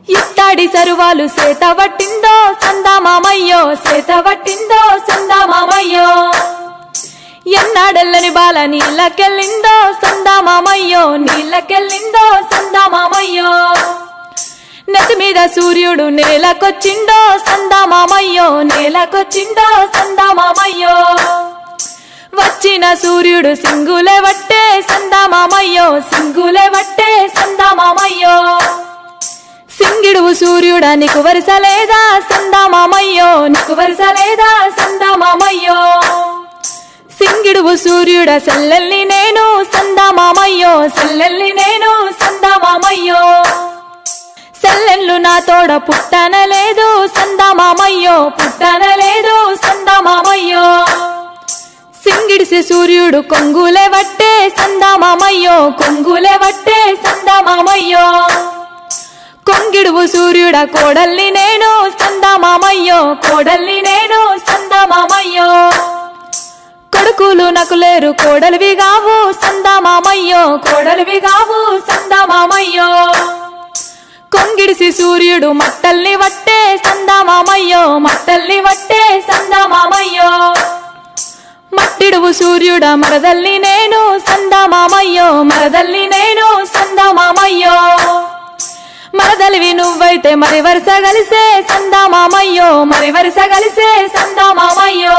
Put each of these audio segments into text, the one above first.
ఇత్తడి సరువాలు సేత పట్టిందో సందామామయ్యో సేత పట్టిందో సందామామయ్యో ఎన్నాడెల్లని బాల నీళ్ళకెళ్ళిందో సందామామయ్యో నీళ్ళకెళ్ళిందో సందామామయ్యో నెత్తి మీద సూర్యుడు నేలకొచ్చిండో సందామామయ్యో నేలకొచ్చిండో సందామామయ్యో వచ్చిన సూర్యుడు సింగులే వట్టే సందామామయ్యో సింగులే వట్టే సందామామయ్యో సింగిడువు సూర్యుడా నీకు వరుస లేదా సందామామయ్యో నీకు వరుస లేదా సందామామయ్యో సింగిడువు సూర్యుడ సెల్లెల్ని నేను సందామామయ్యో సెల్లెల్ని నేను సందామామయ్యో సెల్లెళ్ళు నా తోడ పుట్టనలేదు సందామామయ్యో పుట్టనలేదు సందామామయ్యో సింగిడిసి సూర్యుడు కొంగులే వట్టే సందామామయ్యో కొంగులే వట్టే సందామామయ్యో కొంగిడువు సూర్యుడ కోడల్ని నేను సందామామయ్యో కోడల్ని నేను సందామామయ్యో కొడుకులు నాకు లేరు కోడలివి గావు సందామామయ్యో కోడలివి గావు సందామామయ్యో కొంగిడిసి సూర్యుడు మట్టల్ని వట్టే సందామామయ్యో మట్టల్ని వట్టే సందామామయ్యో మట్టిడువు సూర్యుడ మరదల్ని నేను సందామామయ్యో మరదల్ని నేను సందామామయ్యో మరదలివి నువ్వైతే మరి వరుస కలిసే సందామామయ్యో మరి వరుస కలిసే సందామామయ్యో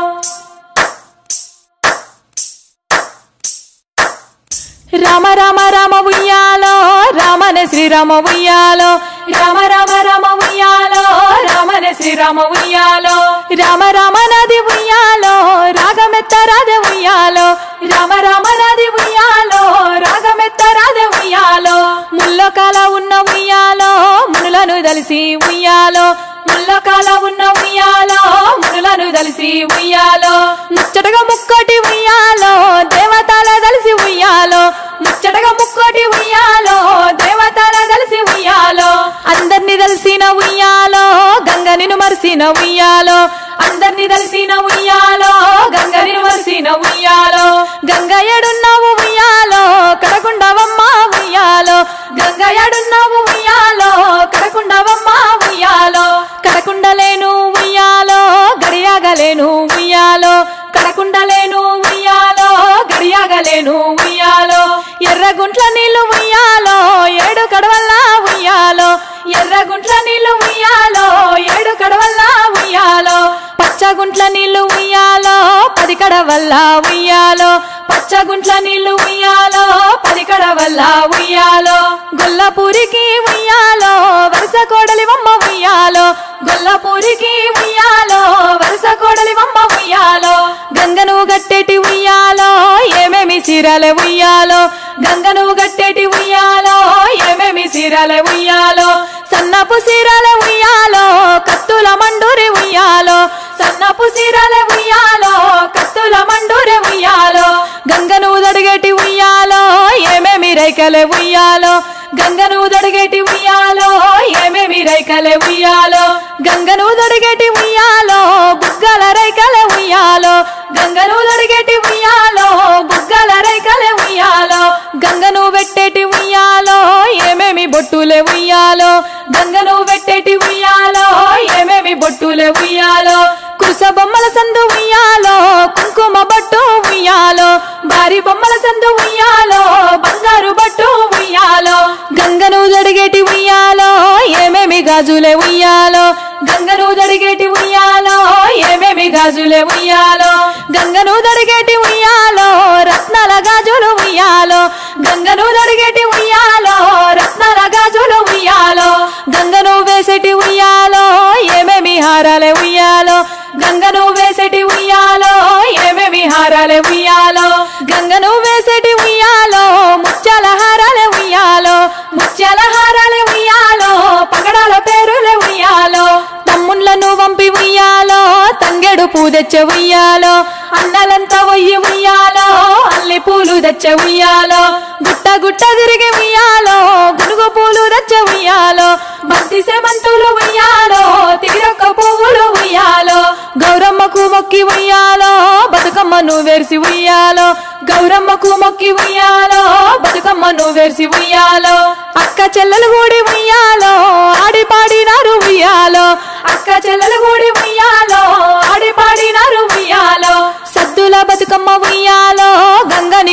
రామ రామ రామ ఉయ్యాలో రామనే శ్రీరామ ఉయ్యాలో రామ రామ రామ ఉయ్యాలో రామనే శ్రీరామ ఉయ్యాలో రామ రామ నది ఉయ్యాలో రాగమెత్త రాధే ఉయ్యాలో రామ రామ నది ఉయ్యాలో రాగమెత్త రాధే ఉయ్యాలో ముల్లకాల ఉన్న ఉయ్యాలో మునులను దలిసి ఉయ్యాలో ముల్లకాల ఉన్న ఉయ్యాలో మునులను దలిసి ఉయ్యాలో ముచ్చటగా ముక్కటి ఉయ్యాలో దేవతల దలిసి ఉయ్యాలో ముచ్చటగా ముక్కటి ఉయ్యాలో దేవతల దలిసి ఉయ్యాలో అందరిని దలిసిన ఉయ్యాలో గంగనిను మరిసిన ఉయ్యాలో అందరిని దలిసిన ఉయ్యాలో గంగనిను మరిసిన ఉయ్యాలో గంగ ఎడున్నావు ఉయ్యాలో కడకుండవమ్మ ఉయ్యాలో గంగ ఎడున్నావు ఉయ్యాలో కడకుండవమ్మ ఉయ్యాలో కడకుండలేను ఉయ్యాలో గడియాగలేను ఉయ్యాలో కడకుండలేను ఉయ్యాలో గడియాగలేను ఉయ్యాలో ఎర్రగుంట్ల నీళ్లు ఉయ్యాలో ఏడు కడవల్లా ఉయ్యాలో ఎర్రగుంట్ల నీళ్లు ఉయ్యాలో ఏడు కడవల్లా ఉయ్యాలో పచ్చగుంట్ల నీళ్లు ఉయ్యాలో పది కడవల్లా ఉయ్యాలో పచ్చగుంట్ల నీళ్లు ఉయ్యాలో పది కడవల్లా ఉయ్యాలో గొల్లపూరికి ఉయ్యాలో వరుస కోడలి వమ్మ ఉయ్యాలో గొల్లపూరికి ఉయ్యాలో వరుస కోడలి వమ్మ ఉయ్యాలో గంగను గట్టేటి ఉయ్యాలో ఏమేమి చీరలే ఉయ్యాలో గంగను గట్టేటి ఉయ్యాలో ఏమేమి చీరలే ఉయ్యాలో సన్నపు చీరలే ఉయ్యాలో కత్తుల మండూరి ఉయ్యాలో సన్నపు చీరలే ఉయ్యాలో కత్తుల మండూరి ఉయ్యాలో గంగను దడిగేటి ఉయ్యాలో ఏమేమి రైకలే ఉయ్యాలో గంగను దడిగేటి ఉయ్యాలో ఏమేమి రైకలే ఉయ్యాలో గంగను దడిగేటి ఉయ్యాలో బుగ్గల రైకలే ఉయ్యాలో గంగను దడిగేటి ఉయ్యాలో బుగ్గల రైకలే ఉయ్యాలో గంగను పెట్టేటి ఉయ్యాలో ఏమేమి బొట్టులే ఉయ్యాలో గంగను పెట్టేటి ఉయ్యాలో ఏమేమి బొట్టులే ఉయ్యాలో కురుస బొమ్మల సందు ఉయ్యాలో కుంకుమ బొట్టు ఉయ్యాలో భారీ బొమ్మల సందు ఉయ్యాలో బంగారు బొట్టు ఉయ్యాలో గంగను దడిగేటి ఉయ్యాలో ఏమేమి గాజులే ఉయ్యాలో గంగను దడిగేటి ఉయ్యాలో ఏమేమి గాజులే ఉయ్యాలో గంగను దడిగేటి ఉయ్యాలో రత్నాల గాజులు ఉయ్యాలో గంగను దడిగేటి ఉయ్యాలో రత్నాల గాజులు ఉయ్యాలో గంగను వేసేటి ఉయ్యాలో ఏమేమి హారాలే ఉయ్యాలో గంగను వేసేటి ఉయ్యాలో ఏమేమి హారాలే ఉయ్యాలో గంగను వేసేటి ఉయ్యాలో ముత్యాల హారాలే ఉయ్యాలో ముత్యాల హారాలే ఉయ్యాలో పగడాల పేరులే ఉయ్యాలో తమ్ముళ్ళను వంపి ఉయ్యాలో తంగెడు పూ తెచ్చే ఉయ్యాలో అన్నలంతా ఒయ్యి ఉయ్యాలో అల్లి పూలు తెచ్చే ఉయ్యాలో గుట్ట గుట్ట తిరిగి ఉయ్యాలో గునుగు పూలు తెచ్చే ఉయ్యాలో బంతి సెమంతులు ఉయ్యాలో తిరొక్క పువ్వులు ఉయ్యాలో గౌరమ్మకు మొక్కి ఉయ్యాలో బతుకమ్మను వేర్సి ఉయ్యాలో గౌరమ్మకు మొక్కి ఉయ్యాలో బతుకమ్మను వేర్సి ఉయ్యాలో అక్క చెల్లెలు కూడి ఉయ్యాలో ఆడి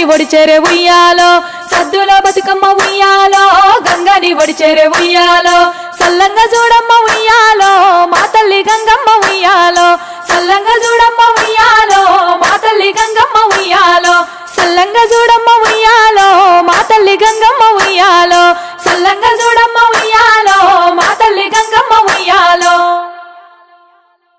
గంగని ఒడిచెరే ఉయ్యాలో సద్దుల బతుకమ్మ ఉయ్యాలో గంగని ఒడిచెరే ఉయ్యాలో సల్లంగా చూడమ్మ